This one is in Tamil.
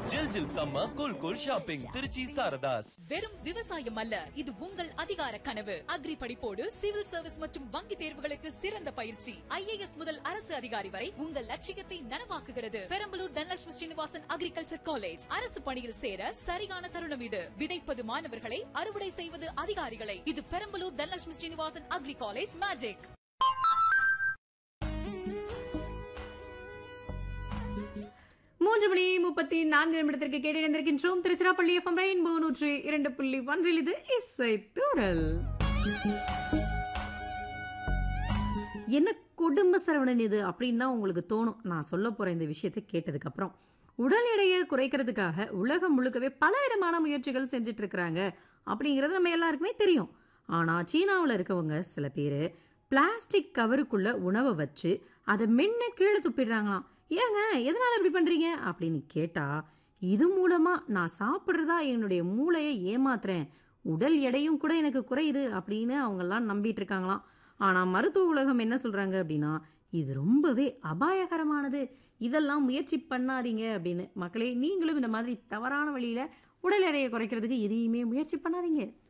ஜில் ஜில் சம்ம cool cool shopping Trichy Saradhas வெறும் விவசாயம் அல்ல இது உங்கள் அதிகார கனவு அக்ரி படிப்போடு சிவில் சர்வீஸ் மற்றும் வங்கி தேர்வுகளுக்கு சிறந்த பயிற்சி ஐஏஎஸ் முதல் அரசு அதிகாரி வரை உங்கள் லட்சியத்தை நனவாக்குகிறது பெரம்பலூர் தனலட்சுமி ஸ்ரீனிவாசன் அக்ரிகல்ச்சர் காலேஜ் அரசு பணியில் சேர சரியான தருணம் இது விதைப்பது மாணவர்களை அறுவடை செய்வது அதிகாரிகளை இது Perambalur Dhanalakshmi Srinivasan agri college magic மூன்று மணி முப்பத்தி நான்கு நிமிடத்திற்கு கேட்டு இணைந்திருக்கின்றோம் திருச்சிராப்பள்ளி எஃப்எம் ரெயின்போ நூற்றி இரண்டு புள்ளி ஒன்றில் இது இசை தூரல் என்ன குடும்ப சரவணன் இது அப்படின்னு தான் உங்களுக்கு தோணும் நான் சொல்ல போற இந்த விஷயத்தை கேட்டதுக்கு அப்புறம் உடல் எடையை குறைக்கிறதுக்காக உலகம் முழுக்கவே பலவிதமான முயற்சிகள் செஞ்சுட்டு இருக்கிறாங்க அப்படிங்கிறது நம்ம எல்லாருக்குமே தெரியும் ஆனா சீனாவில் இருக்கவங்க சில பேர் பிளாஸ்டிக் கவருக்குள்ள உணவை வச்சு அதை மென்னு கீழே துப்பிடுறாங்களாம் ஏங்க எதனால இப்படி பண்றீங்க அப்படின்னு கேட்டா இது மூலமா நான் சாப்பிட்றதா என்னுடைய மூளையை ஏமாத்துறேன் உடல் எடையும் கூட எனக்கு குறையுது அப்படின்னு அவங்கெல்லாம் நம்பிட்டு இருக்காங்களாம் ஆனா மருத்துவ உலகம் என்ன சொல்றாங்க அப்படின்னா இது ரொம்பவே அபாயகரமானது இதெல்லாம் முயற்சி பண்ணாதீங்க அப்படின்னு மக்களே நீங்களும் இந்த மாதிரி தவறான வழியில உடல் எடையை குறைக்கிறதுக்கு எதையுமே முயற்சி பண்ணாதீங்க